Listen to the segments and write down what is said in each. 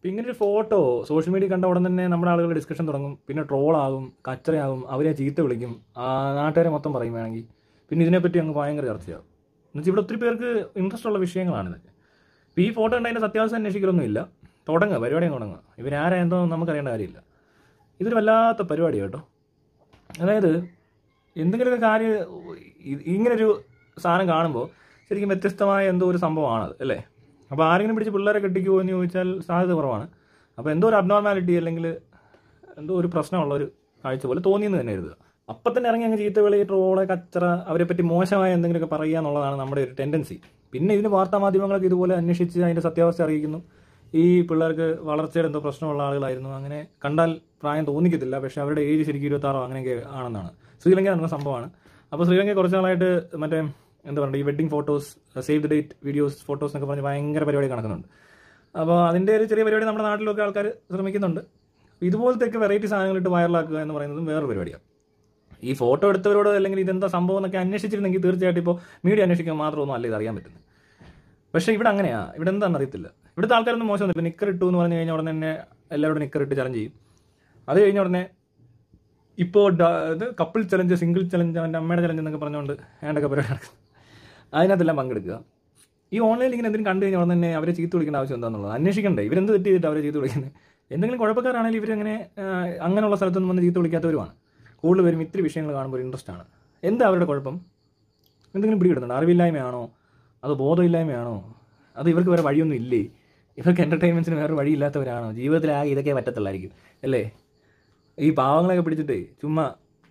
ഇപ്പം ഇങ്ങനെ ഒരു ഫോട്ടോ സോഷ്യൽ മീഡിയ കണ്ട ഉടൻ തന്നെ നമ്മുടെ ആളുകൾ ഡിസ്കഷൻ തുടങ്ങും പിന്നെ ട്രോളാകും കച്ചറയാകും അവരെ ചീത്ത വിളിക്കും ആ നാട്ടുകാരെ മൊത്തം പറയും വേണമെങ്കിൽ പിന്നെ ഇതിനെപ്പറ്റി അങ്ങ് ഭയങ്കര ചർച്ചയാകും എന്നുവെച്ചാൽ ഇവിടെ ഒത്തിരി പേർക്ക് ഇൻട്രസ്റ്റ് ഉള്ള വിഷയങ്ങളാണ് ഇതൊക്കെ ഇപ്പോൾ ഈ ഫോട്ടോ കണ്ടതിൻ്റെ സത്യാവസ്ഥ അന്വേഷിക്കലൊന്നുമില്ല തുടങ്ങുക പരിപാടി അങ്ങ് തുടങ്ങുക ഇവരാരാ എന്തോ നമുക്കറിയേണ്ട കാര്യമില്ല ഇതൊരു വല്ലാത്ത പരിപാടി കേട്ടോ അതായത് എന്തെങ്കിലുമൊക്കെ കാര്യം ഇ- ഇങ്ങനൊരു സാധനം കാണുമ്പോൾ ശരിക്കും വ്യത്യസ്തമായ എന്തോ ഒരു സംഭവമാണത് അല്ലേ അപ്പോൾ ആരെങ്കിലും പിടിച്ച് പിള്ളേരെ കെട്ടിക്കുമോ എന്ന് ചോദിച്ചാൽ സാധ്യത കുറവാണ് അപ്പോൾ എന്തോ ഒരു അബ്നോർമാലിറ്റി അല്ലെങ്കിൽ എന്തോ ഒരു പ്രശ്നമുള്ള ഒരു കാഴ്ച പോലെ തോന്നിയെന്ന് തന്നെ കരുതുക അപ്പം തന്നെ ഇറങ്ങി അങ്ങ് ചീത്ത വിളി ട്രോള് കച്ചറ അവരെ പറ്റി മോശമായ എന്തെങ്കിലുമൊക്കെ പറയുക എന്നുള്ളതാണ് നമ്മുടെ ഒരു ടെൻഡൻസി പിന്നെ ഇതിന് വാർത്താ മാധ്യമങ്ങളൊക്കെ ഇതുപോലെ അന്വേഷിച്ച് അതിൻ്റെ സത്യാവസ്ഥ അറിയിക്കുന്നു ഈ പിള്ളേർക്ക് വളർച്ചയുടെ എന്തോ പ്രശ്നമുള്ള ആളുകളായിരുന്നു അങ്ങനെ കണ്ടാൽ പ്രായം തോന്നിക്കത്തില്ല പക്ഷേ അവരുടെ ഏജ് ശരിക്കും ഇരുപത്താറോ അങ്ങനെയൊക്കെ ആണെന്നാണ് ശ്രീലങ്ക നടന്ന സംഭവമാണ് അപ്പോൾ ശ്രീലങ്ക കുറച്ച് നാളായിട്ട് മറ്റേ എന്താ പറയുക ഈ wedding photos save the date videos photos എന്നൊക്കെ പറഞ്ഞ് ഭയങ്കര പരിപാടി നടക്കുന്നുണ്ട് അപ്പോൾ അതിൻ്റെ ഒരു ചെറിയ പരിപാടി നമ്മുടെ നാട്ടിലൊക്കെ ആൾക്കാർ ശ്രമിക്കുന്നുണ്ട് ഇതുപോലത്തെയൊക്കെ വെറൈറ്റി സാധനങ്ങളിട്ട് വൈറലാക്കുക എന്ന് പറയുന്നതും വേറൊരു പരിപാടിയാണ് ഈ ഫോട്ടോ എടുത്തവരോട് അല്ലെങ്കിൽ ഇതെന്താ സംഭവം എന്നൊക്കെ അന്വേഷിച്ചിരുന്നെങ്കിൽ തീർച്ചയായിട്ടും ഇപ്പോൾ മീഡിയ അന്വേഷിക്കാൻ മാത്രമൊന്നും അല്ല ഇത് അറിയാൻ പറ്റുന്നത് പക്ഷേ ഇവിടെ അങ്ങനെയാ ഇവിടെ എന്താണെന്ന് അറിയത്തില്ല ഇവിടുത്തെ ആൾക്കാരൊന്നും മോശമൊന്നും ഇപ്പം നിക്കർ ഇട്ടു എന്ന് പറഞ്ഞു കഴിഞ്ഞാൽ ഉടനെ തന്നെ എല്ലാവരോടും നിക്കർ ഇട്ട് ചലഞ്ച് ചെയ്യും അത് കഴിഞ്ഞ ഉടനെ ഇപ്പോൾ ഇത് കപ്പിൾ ചലഞ്ച് സിംഗിൾ ചലഞ്ച് അവൻ്റെ അമ്മയുടെ ചലഞ്ച് എന്നൊക്കെ പറഞ്ഞുകൊണ്ട് ഏണ്ടൊക്കെ പരിപാടി നടക്കുന്നത് അതിനകത്തെല്ലാം പങ്കെടുക്കുക ഈ ഓൺലൈനിൽ ഇങ്ങനെ എന്തെങ്കിലും കണ്ടു കഴിഞ്ഞാൽ ഉടനെ തന്നെ അവരെ ചീത്ത വിളിക്കേണ്ട ആവശ്യം എന്താണെന്നുള്ളത് അന്വേഷിക്കണ്ടേ ഇവരെന്ത് തെറ്റ് ചെയ്തിട്ട് അവരെ ചീത്ത വിളിക്കുന്നത് എന്തെങ്കിലും കുഴപ്പക്കാരാണെങ്കിൽ ഇവരങ്ങനെ ആ, അങ്ങനെയുള്ള സ്ഥലത്തൊന്നും വന്ന് ചീത്ത വിളിക്കാത്തവരുമാണ് കൂടുതൽ പേരും ഇത്തിരി വിഷയങ്ങൾ കാണുമ്പോൾ ഒരു ഇൻട്രസ്റ്റ് ആണ് എന്താ അവരുടെ കുഴപ്പം എന്തെങ്കിലും പിടികിടുന്നുണ്ട് അറിവില്ലായ്മയാണോ അത് ബോധമില്ലായ്മയാണോ അത് ഇവർക്ക് വേറെ വഴിയൊന്നും ഇല്ലേ ഇവർക്ക് എൻ്റർടൈൻമെൻറ്റ്സിന് വേറെ വഴിയില്ലാത്തവരാണോ ജീവിതത്തിൽ ആകെ ഇതൊക്കെ പറ്റത്തുള്ളായിരിക്കും അല്ലേ ഈ പാവങ്ങളൊക്കെ പിടിച്ചിട്ട് ചുമ്മാ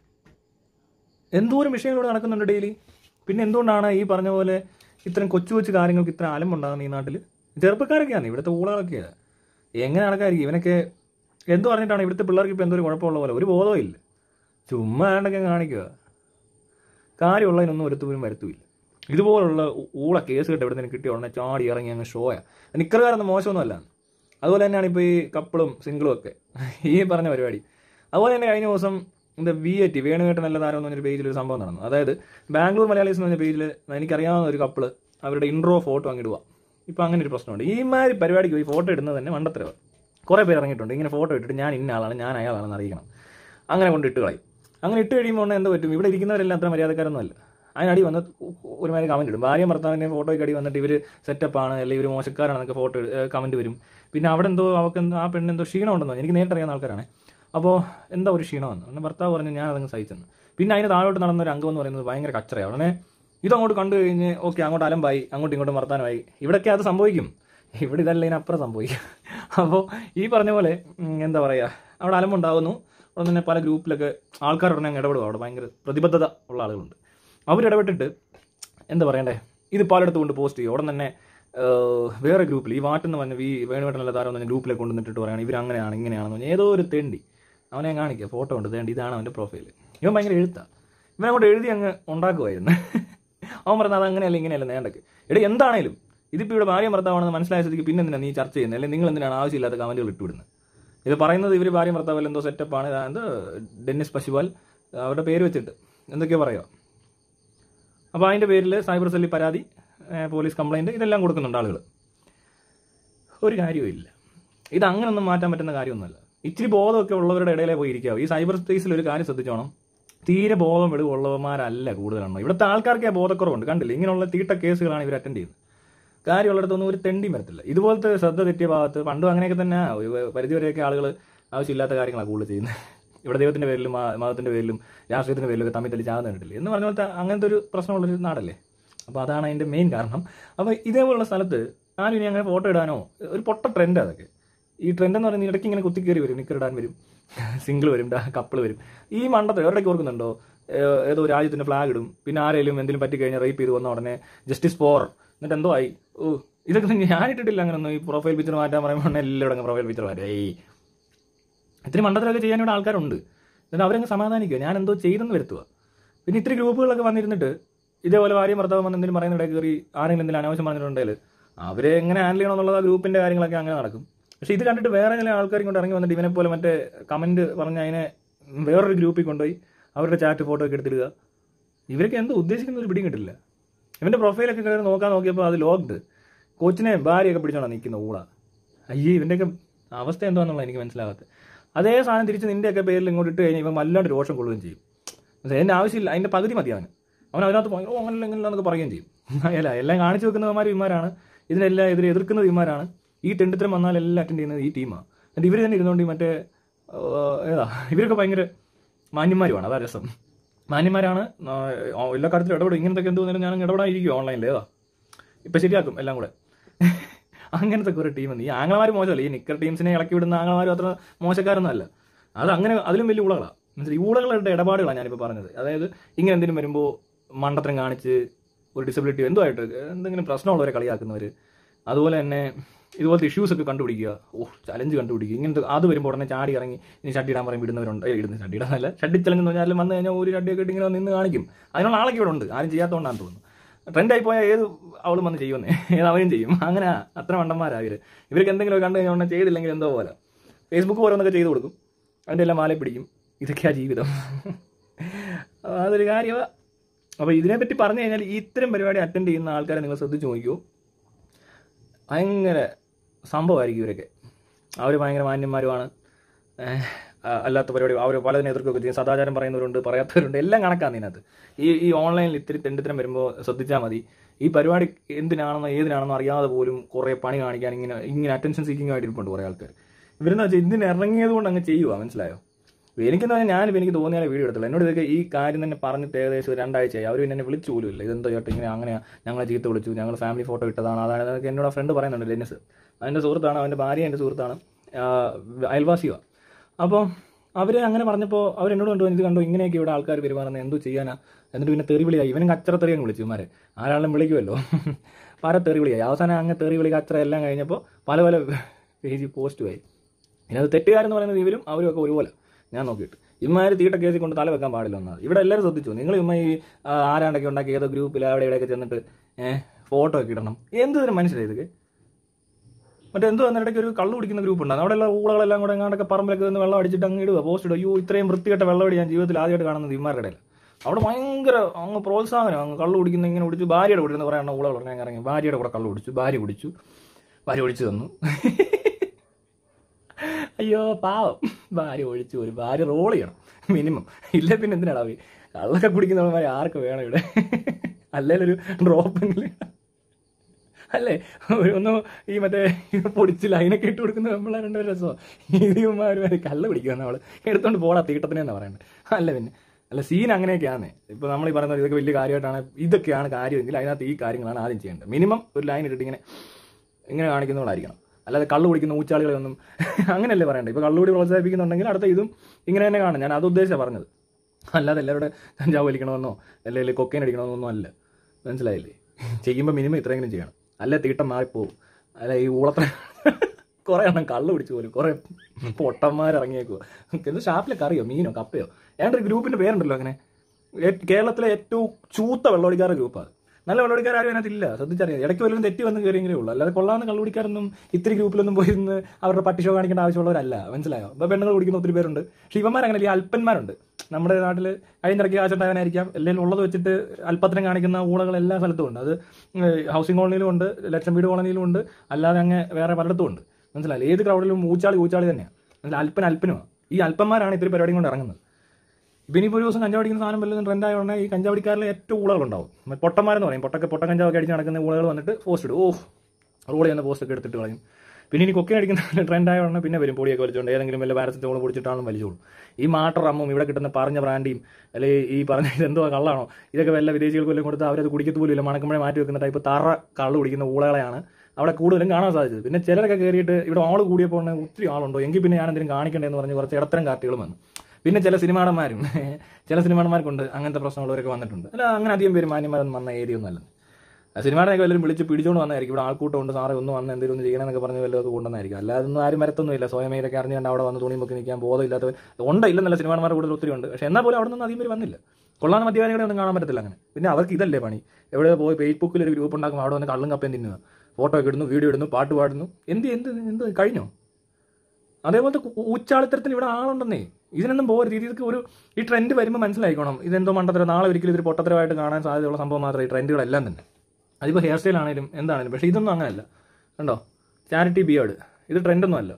എന്തോരം വിഷയങ്ങളോട് നടക്കുന്നുണ്ട് ഡെയിലി പിന്നെ എന്തുകൊണ്ടാണ് ഈ പറഞ്ഞ പോലെ ഇത്തരം കൊച്ചു കൊച്ചു കാര്യങ്ങൾക്ക് ഇത്ര അലമ്പുണ്ടാകുന്നത് ഈ നാട്ടിൽ ചെറുപ്പക്കാരൊക്കെയാണ് ഇവിടുത്തെ ഊളകളൊക്കെയാണ് എങ്ങനെ നടക്കായിരിക്കും ഇവനൊക്കെ എന്ത് പറഞ്ഞിട്ടാണ് ഇവിടുത്തെ പിള്ളേർക്ക് ഇപ്പോൾ എന്തോ ഒരു കുഴപ്പമുള്ള പോലെ ഒരു ബോധവും ഇല്ല ചുമ്മാ ആണ്ടൊക്കെ കാണിക്കുക കാര്യമുള്ളതിനൊന്നും ഒരുത്തുപോലും വരുത്തുമില്ല ഇതുപോലുള്ള ഊ- ഊള കേസ് കേട്ട് ഇവിടെ നിന്ന് കിട്ടിയ ഉടനെ ചാടി ഇറങ്ങി അങ്ങ് ഷോയാ നിക്കറുകാരൊന്നും മോശമൊന്നുമല്ല അതുപോലെ തന്നെയാണ് ഇപ്പോൾ ഈ കപ്പിളും സിംഗിളും ഒക്കെ ഈ പറഞ്ഞ പരിപാടി അതുപോലെ തന്നെ കഴിഞ്ഞ ദിവസം എന്താ വി എ ടി വേണുകേട്ടൻ നല്ല താരം എന്ന് പറഞ്ഞൊരു പേജിൽ ഒരു സംഭവം നടന്നു അതായത് ബാംഗ്ലൂർ മലയാളീസ് എന്ന് പറഞ്ഞ പേജിൽ എനിക്കറിയാവുന്ന ഒരു കപ്പിള് അവരുടെ ഇൻട്രോ ഫോട്ടോ അങ്ങിടുക ഇപ്പം അങ്ങനെ ഒരു പ്രശ്നമുണ്ട് ഈ മാതിരി പരിപാടിക്ക് ഈ ഫോട്ടോ ഇടുന്നത് തന്നെ മണ്ടത്തരവ് കുറേ പേര് ഇറങ്ങിയിട്ടുണ്ട് ഇങ്ങനെ ഫോട്ടോ ഇട്ടിട്ട് ഞാൻ ഇന്ന ആളാണ് ഞാൻ അയാളാണെന്ന് അറിയിക്കണം അങ്ങനെ കൊണ്ട് ഇട്ട് കളയും അങ്ങനെ ഇട്ട് കഴിയുമ്പോൾ ഉടനെ എന്ത് പറ്റും ഇവിടെ ഇരിക്കുന്നവരെല്ലാം അത്ര മര്യാദക്കാരൊന്നും അല്ല അതിനടി വന്ന് ഒരുമാതിരി കമന്റ് ഇടും ഭാര്യ ഭർത്താവിൻ്റെ ഫോട്ടോയ്ക്ക് അടി വന്നിട്ട് ഇവർ സെറ്റപ്പാണ് അല്ലെങ്കിൽ ഇവർ മോശക്കാരാണെന്നൊക്കെ ഫോട്ടോ കമന്റ് വരും പിന്നെ അവിടെ എന്തോ അവർക്ക് എന്തോ ആ പെണ്ണ് എന്തോ ക്ഷീണം ഉണ്ടെന്നോ എനിക്ക് നേരിട്ട് അറിയാവുന്ന ആൾക്കാരാണ് അപ്പോൾ എന്താ ഒരു ക്ഷീണമെന്ന് പിന്നെ ഭർത്താവ് പറഞ്ഞു ഞാൻ അതങ്ങ് സഹിച്ചെന്ന് പിന്നെ അതിന് താഴോട്ട് നടന്ന ഒരു അംഗം എന്ന് പറയുന്നത് ഭയങ്കര കച്ചറയാണ് ഉടനെ ഇതങ്ങോട്ട് കണ്ടു കഴിഞ്ഞ് ഓക്കെ അങ്ങോട്ട് അലമ്പായി അങ്ങോട്ടും ഇങ്ങോട്ടും വർത്താനമായി ഇവിടെയൊക്കെ അത് സംഭവിക്കും ഇവിടെ ഇതല്ല ഇതിനപ്പുറം സംഭവിക്കും അപ്പോൾ ഈ പറഞ്ഞ പോലെ ഉം, എന്താ പറയുക അവിടെ അലമ്പുണ്ടാകുന്നു അവിടെ തന്നെ പല ഗ്രൂപ്പിലൊക്കെ ആൾക്കാർ ഉടനെ അങ്ങ് ഇടപെടുക അവിടെ ഭയങ്കര പ്രതിബദ്ധത ഉള്ള ആളുകളുണ്ട് അവരിടപെട്ടിട്ട് എന്താ പറയണ്ടേ ഇത് പലയിടത്ത് കൊണ്ട് പോസ്റ്റ് ചെയ്യും ഉടൻ തന്നെ ഏഹ്, വേറെ ഗ്രൂപ്പിൽ ഈ വാട്ടെന്ന് പറഞ്ഞ ഈ വേണുവേട്ടനല്ല താരം എന്ന് പറഞ്ഞ ഗ്രൂപ്പിലേക്ക് കൊണ്ടുവന്നിട്ട് പറയുകയാണ് ഇവർ അങ്ങനെയാണ് ഇങ്ങനെയാണെന്ന് പറഞ്ഞാൽ ഏതോ ഒരു തെണ്ടി അവനെ ഞാൻ കാണിക്കുക ഫോട്ടോ ഉണ്ട് തേണ്ടി ഇതാണ് അവൻ്റെ പ്രൊഫൈൽ ഇവൻ ഭയങ്കര എഴുത്താണ് ഇവനെ കൊണ്ട് എഴുതി അങ്ങ് ഉണ്ടാക്കുമായിരുന്നു അവൻ പറഞ്ഞത് അത് അങ്ങനെയല്ല ഇങ്ങനെയല്ല നേണ്ടക്ക് എടാ എന്താണേലും ഇതിപ്പോൾ ഇവിടെ ഭാര്യ ഭർത്താവാണെന്ന് മനസ്സിലായ സ്ഥിതിക്ക് പിന്നെ എന്തിനാണ് നീ ചർച്ച ചെയ്യുന്നത് അല്ലെങ്കിൽ നിങ്ങൾ എന്തിനാണ് ആവശ്യമില്ലാത്ത കമന്റുകൾ ഇട്ടുവിടുന്നത് ഇത് പറയുന്നത് ഇവർ ഭാര്യ ഭർത്താവ് എന്തോ സെറ്റപ്പാണ് എന്താ ഡെന്നിസ് പശുപാൽ അവരുടെ പേര് വെച്ചിട്ട് എന്തൊക്കെയോ പറയുക അപ്പോൾ അതിൻ്റെ പേരിൽ സൈബർ സെല്ലിൽ പരാതി ഏഹ് പോലീസ് കംപ്ലൈൻറ്റ് ഇതെല്ലാം കൊടുക്കുന്നുണ്ട് ആളുകൾ ഒരു കാര്യവുമില്ല ഇത് അങ്ങനൊന്നും മാറ്റാൻ പറ്റുന്ന കാര്യമൊന്നുമല്ല ഇച്ചിരി ബോധമൊക്കെ ഉള്ളവരുടെ ഇടയിലേ പോയി ഇരിക്കാവും ഈ സൈബർ സ്പേസിൽ ഒരു കാര്യം ശ്രദ്ധിച്ചോണം തീരെ ബോധം വെളിവുള്ളവന്മാരല്ല കൂടുതലെണ്ണം ഇവിടുത്തെ ആൾക്കാർക്ക് ആ ബോധക്കുറവുണ്ട് കണ്ടില്ല ഇങ്ങനെയുള്ള തീട്ട കേസുകളാണ് ഇവർ അറ്റൻഡ് ചെയ്യുന്നത് കാര്യമുള്ളിടത്തൊന്നും ഒരു തെണ്ടിയും വരത്തില്ല ഇതുപോലത്തെ ശ്രദ്ധ തെറ്റിയ ഭാഗത്ത് പണ്ടും അങ്ങനെയൊക്കെ തന്നെ ഒരു പരിധിവരെയൊക്കെ ആളുകൾ ആവശ്യമില്ലാത്ത കാര്യങ്ങളാണ് കൂടുതൽ ചെയ്യുന്നത് ഇവിടെ ദൈവത്തിന്റെ പേരിലും മ- മതത്തിന്റെ പേരിലും രാഷ്ട്രീയത്തിന്റെ പേരിലും ഒക്കെ തമ്മിൽ തല്ലി ചാകുന്ന കണ്ടിട്ടില്ലേ എന്ന് പറഞ്ഞ പോലത്തെ അങ്ങനത്തെ ഒരു പ്രശ്നമുള്ളൊരു നാടല്ലേ അപ്പോൾ അതാണ് അതിന്റെ മെയിൻ കാരണം അപ്പോൾ ഇതേപോലുള്ള സ്ഥലത്ത് ആരും ഇനി അങ്ങനെ ഫോട്ടോ ഇടാനോ ഒരു പൊട്ട ട്രെൻഡ് അതൊക്കെ ഈ ട്രെൻഡ് എന്ന് പറയുന്നത് ഇടയ്ക്ക് ഇങ്ങനെ കുത്തിക്കയറി വരും നിക്കർ ഇടാൻ വരും സിംഗിൾ വരും കപ്പിൾ വരും ഈ മണ്ടത്തെ എവിടേക്ക് ഓർക്കുന്നുണ്ടോ ഏഹ് ഏതോ രാജ്യത്തിന്റെ ഫ്ലാഗ് ഇടും പിന്നെ ആരെങ്കിലും എന്തെങ്കിലും പറ്റി കഴിഞ്ഞാൽ റേപ്പ് ചെയ്ത് വന്ന ഉടനെ ജസ്റ്റിസ് ഫോർ എന്നിട്ട് എന്തോ ആയി ഓ ഇതൊക്കെ ഞാൻ ഇട്ടിട്ടില്ല അങ്ങനൊന്നും ഈ പ്രൊഫൈൽ പിക്ചർ മാറ്റാൻ പറയുമ്പോൾ എല്ലാവരും പ്രൊഫൈൽ പിക്ചർ മാറ്റും ഏയ് ഇത്തിരി മണ്ടത്തിലൊക്കെ ചെയ്യാൻ ഇവിടെ ആൾക്കാരുണ്ട് എന്നിട്ട് അവരങ്ങ് സമാധാനിക്കുക ഞാൻ എന്തോ ചെയ്തെന്ന് വരുത്തുക പിന്നെ ഇത്തിരി ഗ്രൂപ്പുകളൊക്കെ വന്നിരുന്നിട്ട് ഇതേപോലെ ഭാര്യയും ഭർത്താവ് വന്ന് എന്തെങ്കിലും പറയുന്ന ഇടയ്ക്ക് കയറി ആരെങ്കിലും എന്തെങ്കിലും അനാവശ്യം പറഞ്ഞിട്ടുണ്ടെങ്കിൽ അവരെ എങ്ങനെ ഹാൻഡിൽ ചെയ്യണം എന്നുള്ളത് ആ ഗ്രൂപ്പിന്റെ കാര്യങ്ങളൊക്കെ അങ്ങനെ നടക്കും പക്ഷെ ഇത് കണ്ടിട്ട് വേറെ ചില ആൾക്കാരും കൊണ്ട് ഇറങ്ങി വന്നിട്ട് ഇവനെ പോലെ മറ്റേ കമന്റ് പറഞ്ഞ് അതിനെ വേറൊരു ഗ്രൂപ്പിൽ കൊണ്ടുപോയി അവരുടെ ചാറ്റ് ഫോട്ടോ ഒക്കെ എടുത്തിടുക ഇവരൊക്കെ എന്തോ ഉദ്ദേശിക്കുന്ന ഒരു പിടിയും കിട്ടില്ല ഇവന്റെ പ്രൊഫൈലൊക്കെ കയറി നോക്കാൻ നോക്കിയപ്പോൾ അത് ലോക്ക്ഡ് കോച്ചിനെ ഭാര്യയൊക്കെ പിടിച്ചോണ്ടാ നിൽക്കുന്ന ഊള അയ്യേ ഇവന്റെയൊക്കെ അവസ്ഥ എന്താണെന്നുള്ള എനിക്ക് മനസ്സിലാകാത്തത് അതേ സാധനം തിരിച്ച് നിന്റെയൊക്കെ പേരിൽ ഇങ്ങോട്ട് ഇട്ട് കഴിഞ്ഞാൽ ഇവൻ വല്ലാണ്ട് രോഷം കൊള്ളുകയും ചെയ്യും പക്ഷേ അതിൻ്റെ ആവശ്യമില്ല അതിൻ്റെ പകുതി മതി അവന് അവൻ അതിനകത്ത് പോയി ഓ അങ്ങനെ ഇങ്ങനെ എന്നൊക്കെ പറയുകയും ചെയ്യും അല്ല എല്ലാം കാണിച്ചു വെക്കുന്നവന്മാർ ഇവന്മാരാണ് ഇതിനെല്ലാം എതിരെ എതിർക്കുന്നത് ഇവന്മാരാണ് ഈ ടെണ്ടിത്തരം വന്നാൽ എല്ലാം അറ്റൻഡ് ചെയ്യുന്നത് ഈ ടീമാണ് എന്നിട്ട് ഇവർ തന്നെ ഇരുന്നുകൊണ്ട് ഈ മറ്റേ ആ, ഏതാ ഇവരൊക്കെ ഭയങ്കര മാന്യന്മാരുമാണ് അതാ രസം മാന്യന്മാരാണ് ആ, എല്ലാ കാര്യത്തിലും ഇടപെടും ഇങ്ങനത്തെ എന്ത് വന്നാലും ഞാൻ ഇടപെടാതിരിക്കും ഓൺലൈനിൽ ഏതാ ഇപ്പം ശരിയാക്കും എല്ലാം കൂടെ അങ്ങനത്തെ കുറേ ടീമുണ്ട് ഈ ആങ്ങളമാർ മോശമല്ല ഈ നിക്കർ ടീംസിനെ ഇളക്കി വിടുന്ന ആങ്ങളമാരും അത്ര മോശക്കാരൊന്നും അല്ല അത് അങ്ങനെ അതിലും വലിയ ഊളകളാണ് മനസ്സിലായി ഈ ഊളകളുടെ ഇടപാടുകളാണ് ഞാനിപ്പോൾ പറഞ്ഞത് അതായത് ഇങ്ങനെ എന്തെങ്കിലും വരുമ്പോൾ മണ്ടത്തരം കാണിച്ച് ഒരു ഡിസബിലിറ്റി എന്തോ ആയിട്ട് എന്തെങ്കിലും പ്രശ്നമുള്ളവരെ കളിയാക്കുന്നവർ അതുപോലെ തന്നെ ഇതുപോലത്തെ ഇഷ്യൂസ് ഒക്കെ കണ്ടുപിടിക്കുക ഓ ചലഞ്ച് കണ്ടുപിടിക്കുക ഇങ്ങനത്തെ അത് വരുമ്പോൾ ഉടനെ ചാടി ഇറങ്ങി ഇനി ഷട്ടി ഇടാൻ പറയും വിടുന്നവരുണ്ട് ഏയ് ഇടുന്ന ഷട്ടി ഇടാനല്ല ഷട്ടി ചലഞ്ച് എന്ന് പറഞ്ഞാൽ വന്നു കഴിഞ്ഞാൽ ഒരു ഷട്ടിയൊക്കെ ഇട്ട് ഇങ്ങനെ നിന്ന് കാണിക്കും അതിനുള്ള ആളൊക്കെ ഇവിടെ ഉണ്ട് ആരും ചെയ്യാത്തതുകൊണ്ടാണെന്ന് തോന്നുന്നു ട്രെൻഡായി പോയാൽ ഏത് അവളും വന്ന് ചെയ്യുമെന്നേ ഏത് അവനും ചെയ്യും അങ്ങനെ അത്ര മണ്ടന്മാരാ ഇവര് ഇവർക്ക് എന്തെങ്കിലും കണ്ടു കഴിഞ്ഞാൽ ഉടനെ ചെയ്തില്ലെങ്കിൽ എന്തോ പോലെ ഫേസ്ബുക്ക് ഓരോന്നൊക്കെ ചെയ്ത് കൊടുക്കും അതിൻ്റെ എല്ലാം മാലെ പിടിക്കും ഇതൊക്കെയാ ജീവിതം അതൊരു കാര്യമാണ് അപ്പോൾ ഇതിനെപ്പറ്റി പറഞ്ഞു കഴിഞ്ഞാൽ ഈ ഇത്തരം പരിപാടി അറ്റൻഡ് ചെയ്യുന്ന ആൾക്കാരെ നിങ്ങൾ ശ്രദ്ധിച്ച് നോക്കിയോ ഭയങ്കര സംഭവമായിരിക്കും ഇവരൊക്കെ അവർ ഭയങ്കര മാന്യന്മാരുമാണ് ഏഹ്, ആ, അല്ലാത്ത പരിപാടി അവർ പലതിനെ എതിർക്കുകയൊക്കെ ചെയ്യും സദാചാരം പറയുന്നവരുണ്ട് പറയാത്തവരുണ്ട് എല്ലാം കണക്കാണ് ഇതിനകത്ത് ഈ ഈ ഓൺലൈനിൽ ഇത്തിരി തെണ്ടിത്തരം വരുമ്പോൾ ശ്രദ്ധിച്ചാൽ മതി ഈ പരിപാടി എന്തിനാണെന്നോ ഏതിനാണെന്നോ അറിയാതെ പോലും കുറേ പണി കാണിക്കാൻ ഇങ്ങനെ ഇങ്ങനെ അറ്റൻഷൻ സീക്കിംഗ് ആയിട്ട് ഇരിപ്പുണ്ട് കുറേ ആൾക്കാർ ഇവരെന്ന് വെച്ചാൽ ഇതിന് ഇറങ്ങിയത് കൊണ്ട് അങ്ങ് ചെയ്യുക മനസ്സിലായോ അപ്പോൾ എനിക്കെന്ന് പറഞ്ഞാൽ ഞാനിപ്പോൾ എനിക്ക് തോന്നിയാലേ വീഡിയോ എടുത്തുള്ളൂ എന്നോട് ഇതൊക്കെ ഈ കാര്യം തന്നെ പറഞ്ഞിട്ട് ഏകദേശം ഒരു രണ്ടാഴ്ചയായി അവർ പിന്നെ എന്നെ വിളിച്ചു പോലും ഇല്ല ഇതെന്തോ ചേട്ടാ ഇങ്ങനെ അങ്ങനെ ഞങ്ങളെ ചീത്ത വിളിച്ചു ഞങ്ങൾ ഫാമിലി ഫോട്ടോ ഇട്ടതാണ് അതാണ് അതൊക്കെ എന്നോട് ഫ്രണ്ട് പറയുന്നുണ്ട് ലെനിസ് അതിൻ്റെ സുഹൃത്താണ് അവൻ്റെ ഭാര്യ എൻ്റെ സുഹൃത്താണ് ആ, അയൽവാസിയാണ് അപ്പോൾ അവർ അങ്ങനെ പറഞ്ഞപ്പോൾ അവരെന്നോട് കണ്ടു ഇത് കണ്ടു ഇങ്ങനെയൊക്കെ ഇവിടെ ആൾക്കാർ പെരുമാറുന്നത് എന്തോ ചെയ്യാനാ എന്നിട്ട് പിന്നെ തെറിവിളിയായി ഇവനും കച്ചറ തെറി അങ്ങ് വിളിച്ചു ഇമാരെ ആരാളും വിളിക്കുമല്ലോ പല തെറി വിളിയായി അവസാനം അങ്ങ് തെറി വിളി കച്ചറ എല്ലാം കഴിഞ്ഞപ്പോൾ പല പല പേജ് പോസ്റ്റുമായി ഇതിനകത്ത് തെറ്റുകാരെന്ന് പറയുന്നത് ഇവരും അവരും ഒക്കെ ഒരുപോലെ ഞാൻ നോക്കിയിട്ട് ഇമ്മാര് തീട്ട കേസിൽ കൊണ്ട് തല വെക്കാൻ പാടില്ല ഒന്നാണ് ഇവിടെ എല്ലാവരും ശ്രദ്ധിച്ചു നിങ്ങൾ ഇമ്മ ഈ ആ, ആരാണ്ടൊക്കെ ഉണ്ടാക്കി ഏതോ ഗ്രൂപ്പിൽ അവിടെ ഇവിടെയൊക്കെ ചെന്നിട്ട് ഏഹ് ഫോട്ടോ ഒക്കെ ഇടണം എന്ത് തരം മനസ്സിലായി ഇതൊക്കെ മറ്റേ എന്തോ ഇടയ്ക്ക് ഒരു കള്ളു കുടിക്കുന്ന ഗ്രൂപ്പ് ഉണ്ടാകും അവിടെ ഉള്ള ഊളകളെല്ലാം കൂടെ എങ്ങാണ്ടൊക്കെ പറമ്പിലൊക്കെ നിന്ന് വെള്ളം അടിച്ചിട്ട് അങ്ങ് ഇടുക പോസ്റ്റ് ഇടുക അയ്യോ ഇത്രയും വൃത്തികെട്ട വെള്ളം അടി ഞാൻ ജീവിതത്തിൽ ആദ്യമായിട്ട് കാണുന്നത് ഇമാരുടെ ഇടയിൽ അവിടെ ഭയങ്കര അങ്ങ് പ്രോത്സാഹനം അങ്ങ് കള്ളു കുടിക്കുന്ന ഇങ്ങനെ കുടിച്ചു ഭാര്യയുടെ കുടിക്കുന്ന കുറേ എണ്ണം ഊളകൾ ഉടനെ ഇറങ്ങി ഭാര്യയുടെ കൂടെ കള്ളു കുടിച്ചു ഭാര്യ കുടിച്ചു ഭാര്യ ഒഴിച്ചു തന്നു അയ്യോ പാവം ഭാര്യ ഒഴിച്ചു ഒരു ഭാര്യ റോൾ ചെയ്യണം മിനിമം ഇല്ല പിന്നെ എന്തിനാടാ ഈ കള്ളൊക്കെ കുടിക്കുന്നവന്മാരെ ആർക്ക് വേണം ഇവിടെ അല്ലേലൊരു ഡ്രോപ്പെങ്കിലും അല്ലേ ഒരു ഒന്ന് ഈ മറ്റേ പൊടിച്ചില്ല അതിനൊക്കെ ഇട്ട് കൊടുക്കുന്ന നമ്മളെ രണ്ടോ രസമോ ഇതിമാര് വരെ കള്ള പിടിക്കുക നമ്മൾ എടുത്തോണ്ട് പോടാ തീട്ടത്തിനെന്നാ പറയണ്ടത് അല്ല പിന്നെ അല്ല സീൻ അങ്ങനെയൊക്കെയാണ് ഇപ്പൊ നമ്മൾ ഈ പറയുന്നത് ഇതൊക്കെ വലിയ കാര്യമായിട്ടാണ് ഇതൊക്കെയാണ് കാര്യമെങ്കിൽ അതിനകത്ത് ഈ കാര്യങ്ങളാണ് ആദ്യം ചെയ്യേണ്ടത് മിനിമം ഒരു ലൈൻ ഇട്ടിട്ട് ഇങ്ങനെ ഇങ്ങനെ കാണിക്കുന്നവളായിരിക്കണം അല്ലാതെ കള്ളു കുടിക്കുന്ന ഊച്ചാളികളെ ഒന്നും അങ്ങനെയല്ലേ പറയണ്ടേ ഇപ്പൊ കള്ളുകൂടി പ്രോത്സാഹിപ്പിക്കുന്നുണ്ടെങ്കിൽ അടുത്ത ഇതും ഇങ്ങനെ തന്നെ കാണും ഞാൻ അത് ഉദ്ദേശിച്ചാണ് പറഞ്ഞത് അല്ലാതെ എല്ലാവരുടെ കഞ്ചാവ് വലിക്കണമെന്നോ അല്ലെങ്കിൽ കൊക്കൈൻ അടിക്കണമെന്നൊന്നും അല്ല മനസ്സിലായില്ലേ ചെയ്യുമ്പോൾ മിനിമം ഇത്രയെങ്കിലും ചെയ്യണം അല്ല തീട്ടം മാറിപ്പോവും അല്ല ഈ ഊളത്ര കുറെ എണ്ണം കള്ളു പിടിച്ചു പോലും കുറെ പൊട്ടന്മാരിറങ്ങിയേക്കുവോ എന്ത് ഷാപ്പിലൊക്കെ അറിയോ മീനോ കപ്പയോ ഏണ്ട ഒരു ഗ്രൂപ്പിന്റെ പേരുണ്ടല്ലോ അങ്ങനെ ഏ- കേരളത്തിലെ ഏറ്റവും ചൂത്ത വെള്ളമടിക്കാരുടെ ഗ്രൂപ്പാണ് നല്ല വെള്ളമടിക്കാർ ആരും അതിനകത്തില്ല ശ്രദ്ധിച്ചറിയാം ഇടയ്ക്ക് വല്ലതും തെറ്റി വന്ന് കയറിയെങ്കിലേ ഉള്ളൂ അല്ലാതെ കൊള്ളാവുന്ന കള്ളുപിടിക്കാരൊന്നും ഇത്തിരി ഗ്രൂപ്പിലൊന്നും പോയി നിന്ന് അവരുടെ പട്ടി ഷോ കാണിക്കേണ്ട ആവശ്യമുള്ളവരല്ല മനസ്സിലായോ ഇപ്പൊ പെണ്ണുങ്ങൾ കുടിക്കുന്ന ഒത്തിരി പേരുണ്ട് പക്ഷെ ഇവന്മാർ അങ്ങനെ ഈ അല്പന്മാരുണ്ട് നമ്മുടെ നാട്ടിൽ കഴിഞ്ഞിടയ്ക്ക് കാശുണ്ടായവനായിരിക്കാം എല്ലാം ഉള്ളത് വെച്ചിട്ട് അല്പത്തിനും കാണിക്കുന്ന ഊളകൾ എല്ലാ സ്ഥലത്തും ഉണ്ട് അത് ഹൗസിംഗ് കോളനിയിലും ഉണ്ട് ലക്ഷം വീട് കോളനിയിലും ഉണ്ട് അല്ലാതെ അങ്ങ് വേറെ പലയിടത്തും ഉണ്ട് മനസ്സിലായില്ലേ ഏത് ക്രൗഡിലും ഊച്ചാളി ഊച്ചാളി തന്നെയാണ് മനസ്സിലായി അല്പൻ അല്പനുമാണ് ഈ അല്പന്മാരാണ് ഇത്തിരി പരിപാടി കൊണ്ട് ഇറങ്ങുന്നത് ഇപ്പം ഇനിയിപ്പോൾ ഒരു ദിവസം കഞ്ചാവ് അടിക്കുന്ന സാധനം വല്ലതും ട്രെൻഡായ ഉടനെ ഈ കഞ്ചാവടിക്കാരിൽ ഏറ്റവും ഊളകളുണ്ടാവും മറ്റേ പൊട്ടന്മാരെന്ന് പറയും പൊട്ടൊക്കെ പൊട്ട കഞ്ചാവൊക്കെ അടിച്ച് നടക്കുന്ന ഊളകൾ വന്നിട്ട് പോസ്റ്റ് ഇടും ഓ റോൾ ചെയ്യുന്ന പോസ്റ്റ് ഒക്കെ എടുത്തിട്ട് കളയും പിന്നെ ഇനി കൊക്കൈൻ അടിക്കുന്ന ട്രെൻഡായ ഉടനെ പിന്നെ വരും പൊടിയൊക്കെ വലിച്ചുകൊണ്ട് ഏതെങ്കിലും വല്ല പാരസെറ്റമോൾ പൊടിച്ചിട്ടാണ് വലിച്ചോളും ഈ മാട്ടർ അമ്മും ഇവിടെ കിട്ടുന്ന പറഞ്ഞ ബ്രാൻഡിയും അല്ലെങ്കിൽ ഈ പറഞ്ഞ ഇതെന്തോ കള്ളാണോ ഇതൊക്കെ വല്ല വിദേശികൾക്ക് വല്ലതും കൊടുത്ത് അവരത് കുടിക്കത്ത് പോലും ഇല്ല മണക്കുമ്പോഴേ മാറ്റി വെക്കുന്ന ടൈപ്പ് തറ കള്ള് കുടിക്കുന്ന ഊളകളെയാണ് അവിടെ കൂടുതലും കാണാൻ സാധിച്ചത് പിന്നെ ചിലരൊക്കെ കയറിയിട്ട് ഇവിടെ ആൾ കൂടിയപ്പോൾ ഉടനെ ഒത്തിരി ആളുണ്ടോ എങ്കിൽ പിന്നെ ഞാൻ എന്തെങ്കിലും കാണിക്കണ്ടേന്ന് പറഞ്ഞ് കുറച്ച് ഇടത്തരം കാർട്ടികളും വന്നു പിന്നെ ചില സിനിമാടന്മാരും ചില സിനിമാടന്മാർക്കുണ്ട് അങ്ങനത്തെ പ്രശ്നമുള്ളവരൊക്കെ വന്നിട്ടുണ്ട് അല്ല അങ്ങനെ അധികം പേര് മാന്യന്മാരൊന്നും വന്ന ഏരിയ ഒന്നും അല്ല സിനിമാടനൊക്കെ വല്ലതും വിളിച്ച് പിടിച്ചോണ്ട് വന്നായിരിക്കും ഇവിടെ ആൾക്കൂട്ടം ഉണ്ട് സാറേ ഒന്ന് വന്ന് എന്തെങ്കിലും ഒന്ന് ചെയ്യണമെന്നൊക്കെ പറഞ്ഞ് വല്ലതൊക്കെ കൊണ്ടുവന്നായിരിക്കും അല്ലാതെ ഒന്നും ആരും വരത്തൊന്നുമില്ല സ്വയമേ ഇതൊക്കെ അറിഞ്ഞുകൊണ്ട് അവിടെ വന്ന് തുണി മുക്കി നിൽക്കാൻ ബോധമില്ലാത്തവർ ഉണ്ട് ഇല്ലെന്നല്ല സിനിമാടന്മാർ കൂടുതൽ ഒത്തിരി ഉണ്ട് പക്ഷേ എന്നാൽ പോലും അവിടെ നിന്ന് അധികം പേര് വന്നില്ല കൊള്ളാൻ മദ്യപാനികളെ ഒന്നും കാണാൻ പറ്റത്തില്ല അങ്ങനെ പിന്നെ അവർക്ക് ഇതല്ലേ പണി എവിടെ പോയി ഫേസ്ബുക്കിൽ ഒരു ഗ്രൂപ്പ് ഉണ്ടാക്കും അവിടെ വന്ന് കള്ളും കപ്പയും തിന്നുക ഫോട്ടോ ഒക്കെ ഇടുന്നു വീഡിയോ ഇടുന്നു പാട്ട് പാടുന്നു എന്ത് എന്ത് എന്ത് കഴിഞ്ഞോ അതേപോലത്തെ കു- ഊച്ചാളിത്തരത്തിന് ഇവിടെ ആളുണ്ടെന്നേ ഇതിനൊന്നും പോകരുത് ഇതൊക്കെ ഒരു ഈ ട്രെൻഡ് വരുമ്പോൾ മനസ്സിലായിക്കോണം ഇതെന്തോ മണ്ടത്തരം നാളെ ഒരിക്കലും ഇതൊരു പൊട്ടത്തരമായിട്ട് കാണാൻ സാധ്യതയുള്ള സംഭവം മാത്രമേ ഈ ട്രെൻഡുകളെല്ലാം തന്നെ അതിപ്പോൾ ഹെയർ സ്റ്റൈൽ ആണെങ്കിലും എന്താണെങ്കിലും പക്ഷേ ഇതൊന്നും അങ്ങനെയല്ല കണ്ടോ ചാരിറ്റി ബിയേർഡ് ഇത് ട്രെൻഡൊന്നും അല്ല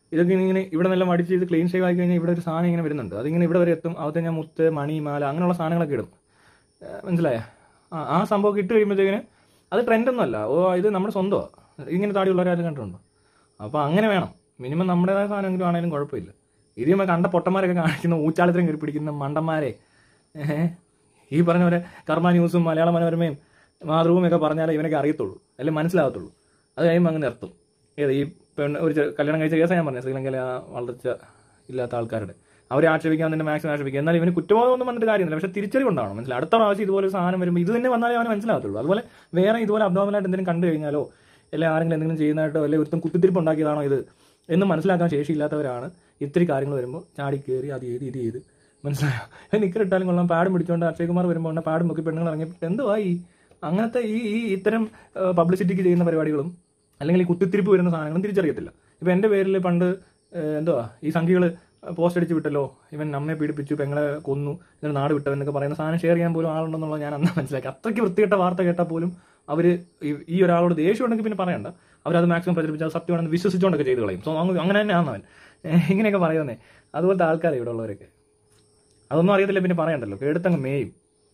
ഇതൊക്കെ ഇങ്ങനെ ഇവിടെ നല്ല മടിച്ച് ഇത് ക്ലീൻ ഷേവ് ആയി കഴിഞ്ഞാൽ ഇവിടെ ഒരു സാധനം ഇങ്ങനെ വരുന്നുണ്ട് അതിങ്ങനെ ഇവിടെ വരെ എത്തും അകത്ത് ഞാൻ മുത്ത് മണി മാല അങ്ങനെയുള്ള സാധനങ്ങളൊക്കെ ഇടും ഏഹ് മനസ്സിലായ ആ ആ സംഭവമൊക്കെ ഇട്ട് കഴിയുമ്പോഴത്തേക്കിന് അത് ട്രെൻഡൊന്നും അല്ല ഓ ഇത് നമ്മുടെ സ്വന്തമാണ് ഇങ്ങനെ താടിയുള്ളവരാരും കണ്ടിട്ടുണ്ടോ അപ്പോൾ അങ്ങനെ വേണം മിനിമം നമ്മുടേതായ സാധനമെങ്കിലും ആണെങ്കിലും കുഴപ്പമില്ല ഇത് നമ്മൾ കണ്ട പൊട്ടന്മാരൊക്കെ കാണിക്കുന്ന ഊച്ചാളത്തിനും കയറി പിടിക്കുന്ന മണ്ടന്മാരെ ഏഹ് ഈ പറഞ്ഞ പോലെ കർമ്മ ന്യൂസും മലയാള മനോരമയും മാതൃഭൂമിയും ഒക്കെ പറഞ്ഞാലേ ഇവനൊക്കെ അറിയത്തുള്ളൂ അല്ലെങ്കിൽ മനസ്സിലാകത്തുള്ളൂ അത് കഴിയുമ്പോൾ അങ്ങ് നിർത്തും ഏത് ഈ പെണ്ണ് ഒരു ചെ- കല്യാണം കഴിച്ച കേസാണ് ഞാൻ പറഞ്ഞത് ശ്രീലങ്കയിലെ ആ വളർച്ച ഇല്ലാത്ത ആൾക്കാരുടെ അവരെ ആക്ഷേപിക്കാൻ തന്നെ മാക്സിമം ആക്ഷേപിക്കുക എന്നാൽ ഇവന് കുറ്റബോധമൊന്നും വന്നിട്ട് കാര്യമില്ല പക്ഷെ തിരിച്ചറിവുണ്ടാവണം മനസ്സിലായി അടുത്ത പ്രാവശ്യം ഇതുപോലെ ഒരു സാധനം വരുമ്പോൾ ഇത് തന്നെ വന്നാലേ അവന് മനസ്സിലാകത്തുള്ളൂ അതുപോലെ വേറെ ഇതുപോലെ അബ്നോമലായിട്ട് എന്തെങ്കിലും കണ്ടു കഴിഞ്ഞാലോ അല്ലെങ്കിൽ ആരെങ്കിലും എന്തെങ്കിലും ചെയ്യുന്നതായിട്ടോ അല്ലെങ്കിൽ ഒരുത്തം കുത്തിത്തിരിപ്പ് ഉണ്ടാക്കിയതാണോ ഇത് എന്ന് മനസ്സിലാക്കാൻ ശേഷിയില്ലാത്തവരാണ് ഇത്തിരി കാര്യങ്ങൾ വരുമ്പോൾ ചാടി കയറി അത് ചെയ്ത് ഇത് ചെയ്ത് മനസ്സിലായോ നിക്കറിട്ടാലും കൊള്ളാം പാടും പിടിച്ചുകൊണ്ട് അക്ഷയ് കുമാർ വരുമ്പോൾ ഉടനെ പാടും നോക്കി പെണ്ണുങ്ങൾ ഇറങ്ങി എന്തുവാ ഈ അങ്ങനത്തെ ഈ ഈ ഇത്തരം പബ്ലിസിറ്റിക്ക് ചെയ്യുന്ന പരിപാടികളും അല്ലെങ്കിൽ ഈ കുത്തിത്തിരിപ്പ് വരുന്ന സാധനങ്ങളും തിരിച്ചറിയത്തില്ല ഇപ്പം എൻ്റെ പേരിൽ പണ്ട് ഏഹ്, എന്തുവാ ഈ സംഖ്യകൾ പോസ്റ്റ് അടിച്ച് വിട്ടല്ലോ ഇവൻ നമ്മെ പീഡിപ്പിച്ചു പെങ്ങളെ കൊന്നു എന്നിട്ട് നാട് വിട്ടവൻ എന്നൊക്കെ പറയുന്ന സാധനം ഷെയർ ചെയ്യാൻ പോലും ആളുണ്ടെന്നുള്ളത് ഞാൻ അന്ന് മനസ്സിലാക്കി അത്രയ്ക്ക് വൃത്തികെട്ട വാർത്ത കേട്ടാൽ പോലും അവർ ഈ ഒരാളോട് ദേഷ്യം ഉണ്ടെങ്കിൽ പിന്നെ പറയണ്ട അവരത് മാക്സിമം പ്രചരിപ്പിച്ച് അത് സത്യമാണെന്ന് വിശ്വസിച്ചുകൊണ്ടൊക്കെ ചെയ്ത് കളയും സോ അങ്ങ് അങ്ങനെ തന്നെയാണ് അവൻ ഏഹ്, ഇങ്ങനെയൊക്കെ പറയുന്നേ അതുപോലത്തെ ആൾക്കാരെ ഇവിടെ ഉള്ളവരൊക്കെ അതൊന്നും അറിയത്തില്ല പിന്നെ പറയണ്ടല്ലോ കേടുത്തങ്ങ് മേയും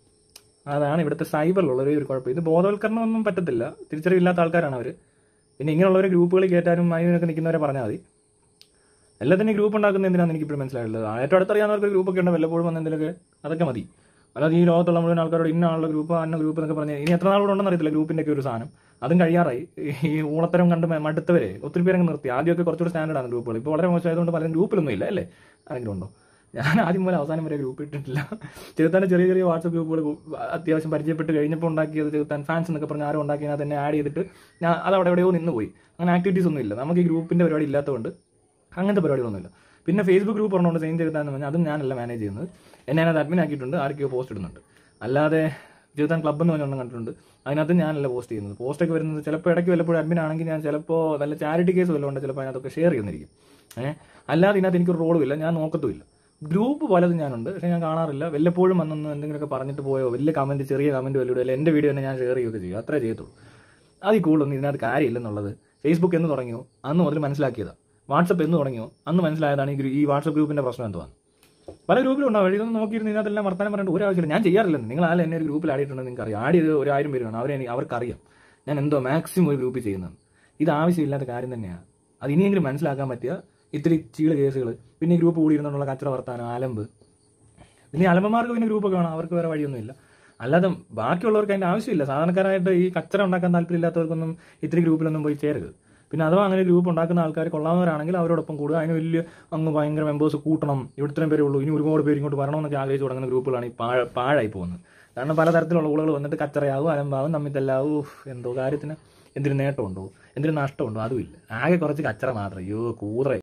അതാണ് ഇവിടുത്തെ സൈബറിലുള്ള ഒരു കുഴപ്പം ഇത് ബോധവൽക്കരണം ഒന്നും പറ്റത്തില്ല തിരിച്ചറിവില്ലാത്ത ആൾക്കാരാണ് അവർ പിന്നെ ഇങ്ങനെയുള്ളവരെ ഗ്രൂപ്പുകളിൽ കയറ്റാനും അതിനൊക്കെ നിൽക്കുന്നവരെ പറഞ്ഞാൽ മതി എല്ലാത്തിനും ഗ്രൂപ്പ് ഉണ്ടാക്കുന്ന എന്തിനാണെന്ന് എനിക്ക് ഇപ്പോഴും മനസ്സിലായില്ല ഏറ്റവും അടുത്തറിയാവുന്നവർക്ക് ഗ്രൂപ്പൊക്കെ ഉണ്ട് വല്ലപ്പോഴും വന്ന് എന്തെങ്കിലുമൊക്കെ അതൊക്കെ മതി അല്ലാതെ ഈ ലോകത്തുള്ള മുഴുവൻ ആൾക്കാരോട് ഇന്ന ആളുടെ ഗ്രൂപ്പ് അന്ന ഗ്രൂപ്പ് എന്നൊക്കെ പറഞ്ഞാൽ ഇനി എത്ര നാളുണ്ടെന്ന് അറിയത്തില്ല ഗ്രൂപ്പിന്റെ ഒക്കെ ഒരു സാധനം അതും കഴിയാറായി ഈ ഊളത്തരം കണ്ട് മ- മടുത്തവരെ ഒത്തിരി പേരങ്ങ് നിർത്തി ആദ്യമൊക്കെ കുറച്ചുകൂടി സ്റ്റാൻഡേർഡ് ആണ് ഗ്രൂപ്പുകൾ ഇപ്പോൾ വളരെ മോശമായതുകൊണ്ട് പലരും ഗ്രൂപ്പിലൊന്നും ഇല്ല അല്ലേ ആരെങ്കിലും ഉണ്ടോ ഞാൻ ആദ്യം മുതൽ അവസാനം വരെ ഗ്രൂപ്പ് ഇട്ടിട്ടില്ല ചെറുത്താൻ്റെ ചെറിയ ചെറിയ വാട്സപ്പ് ഗ്രൂപ്പുകൾ അത്യാവശ്യം പരിചയപ്പെട്ട് കഴിഞ്ഞപ്പോൾ ഉണ്ടാക്കിയത് ചെറുത്താൻ ഫാൻസ് എന്നൊക്കെ പറഞ്ഞ് ആരും ഉണ്ടാക്കിയതിനകത്ത് തന്നെ ആഡ് ചെയ്തിട്ട് ഞാൻ അത് അവിടെ എവിടെയോ നിന്ന് പോയി അങ്ങനെ ആക്ടിവിറ്റീസ് ഒന്നും ഇല്ല നമുക്ക് ഈ ഗ്രൂപ്പിന്റെ പരിപാടി ഇല്ലാത്തതുകൊണ്ട് അങ്ങനത്തെ പരിപാടികളൊന്നുമില്ല പിന്നെ ഫേസ്ബുക്ക് ഗ്രൂപ്പ് പറഞ്ഞുകൊണ്ട് സെയിം ചെയ്താന്ന് പറഞ്ഞാൽ അതും ഞാനല്ല മാനേജ് ചെയ്യുന്നത് എന്നെ അതിനകത്ത് അഡ്മിൻ ആക്കിയിട്ടുണ്ട് ആർക്കെയോ പോസ്റ്റ് ഇടുന്നുണ്ട് അല്ലാതെ ജീവിതം ക്ലബ്ബ് എന്ന് പറഞ്ഞൊന്നും കണ്ടിട്ടുണ്ട് അതിനകത്ത് ഞാനല്ല പോസ്റ്റ് ചെയ്യുന്നത് പോസ്റ്റൊക്കെ വരുന്നത് ചിലപ്പോൾ ഇടയ്ക്ക് വല്ലപ്പോഴും അഡ്മിൻ ആണെങ്കിൽ ഞാൻ ചിലപ്പോൾ വല്ല ചാരിറ്റി കേസ് വല്ലതും ഉണ്ട് ചിലപ്പോൾ അതിനകത്തൊക്കെ ഷെയർ ചെയ്യുന്നിരിക്കും ഏഹ് അല്ലാതെ ഇതിനകത്ത് എനിക്ക് റോളും ഇല്ല ഞാൻ നോക്കത്തുമില്ല ഗ്രൂപ്പ് പലതും ഞാനുണ്ട് പക്ഷേ ഞാൻ കാണാറില്ല വല്ലപ്പോഴും വന്നൊന്ന് എന്തെങ്കിലുമൊക്കെ പറഞ്ഞിട്ട് പോയോ വലിയ കമന്റ് ചെറിയ കമന്റ് വല്ലതും ഇടുക എൻ്റെ വീഡിയോ തന്നെ ഞാൻ ഷെയർ ചെയ്യുകയൊക്കെ ചെയ്യും അത്രേ ചെയ്യത്തുള്ളൂ അതിൽ കൂടുതലൊന്നും ഇതിനകത്ത് കാര്യമില്ലെന്നുള്ളത് ഫേസ്ബുക്ക് എന്ന് തുടങ്ങിയോ അന്ന് മുതൽ മനസ്സിലാക്കിയതാണ് വാട്സപ്പ് എന്ന് തുടങ്ങിയോ അന്ന് മനസ്സിലായതാണ് ഈ ഗ്രൂ- ഈ വാട്സപ്പ് ഗ്രൂപ്പിന്റെ പ്രശ്നം എന്തുവാണ് പല ഗ്രൂപ്പിലും ഉണ്ടാവും ഇതൊന്നും നോക്കിയിരുന്ന് ഇതിനകത്തെല്ലാം വർത്തമാനം പറഞ്ഞിട്ട് ഒരു ആവശ്യമില്ല ഞാൻ ചെയ്യാറില്ല നിങ്ങൾ ആരും എന്നെ ഒരു ഗ്രൂപ്പിൽ ആഡ് ചെയ്തിട്ടുണ്ടെന്ന് നിങ്ങൾക്ക് അറിയാം ആഡ് ചെയ്ത് ഒരു ആയിരം പേരാണ് അവരെ എനിക്ക് അവർക്കറിയാം ഞാൻ എന്തോ മാക്സിമം ഒരു ഗ്രൂപ്പിൽ ചെയ്യുന്നത് ഇത് ആവശ്യമില്ലാത്ത കാര്യം തന്നെയാണ് അത് ഇനിയെങ്കിലും മനസ്സിലാക്കാൻ പറ്റിയ ഇത്തിരി ചീള് കേസുകൾ പിന്നെ ഈ ഗ്രൂപ്പ് കൂടിയിരുന്നുള്ള കച്ചറ വർത്താനം ആലമ്പ് പിന്നെ ഈ അലമ്പന്മാർക്ക് പിന്നെ ഗ്രൂപ്പൊക്കെ വേണം അവർക്ക് വേറെ വഴിയൊന്നുമില്ല അല്ലാതെ ബാക്കിയുള്ളവർക്ക് അതിന്റെ ആവശ്യമില്ല സാധാരണക്കാരായിട്ട് ഈ കച്ചറ ഉണ്ടാക്കാൻ താല്പര്യമില്ലാത്തവർക്കൊന്നും ഇത്തിരി ഗ്രൂപ്പിലൊന്നും പോയി ചേരരുത് പിന്നെ അഥവാ അങ്ങനെ ഗ്രൂപ്പ് ഉണ്ടാക്കുന്ന ആൾക്കാർ കൊള്ളാവുന്നവരാണെങ്കിൽ അവരോടൊപ്പം കൂടുക അതിന് വലിയ അങ്ങ് ഭയങ്കര മെമ്പേഴ്സ് കൂട്ടണം ഇവിടെ ഇത്രയും പേരേ ഉള്ളൂ ഇനി ഒരുപാട് പേര് ഇങ്ങോട്ട് വരണമെന്നൊക്കെ ആഗ്രഹിച്ച് തുടങ്ങുന്ന ഗ്രൂപ്പുകളാണ് ഈ പാഴ പാഴായി പോകുന്നത് കാരണം പലതരത്തിലുള്ള ഊളുകൾ വന്നിട്ട് കച്ചറയാവും അലമ്പാവും തമ്മിൽ തല്ലാവും ഉഫ്, എന്തോ കാര്യത്തിന് എന്തിനു നേട്ടമുണ്ടോ എന്തിനു നഷ്ടമുണ്ടോ അതുമില്ല ആകെ കുറച്ച് കച്ചറ മാത്രം അയ്യോ കൂറ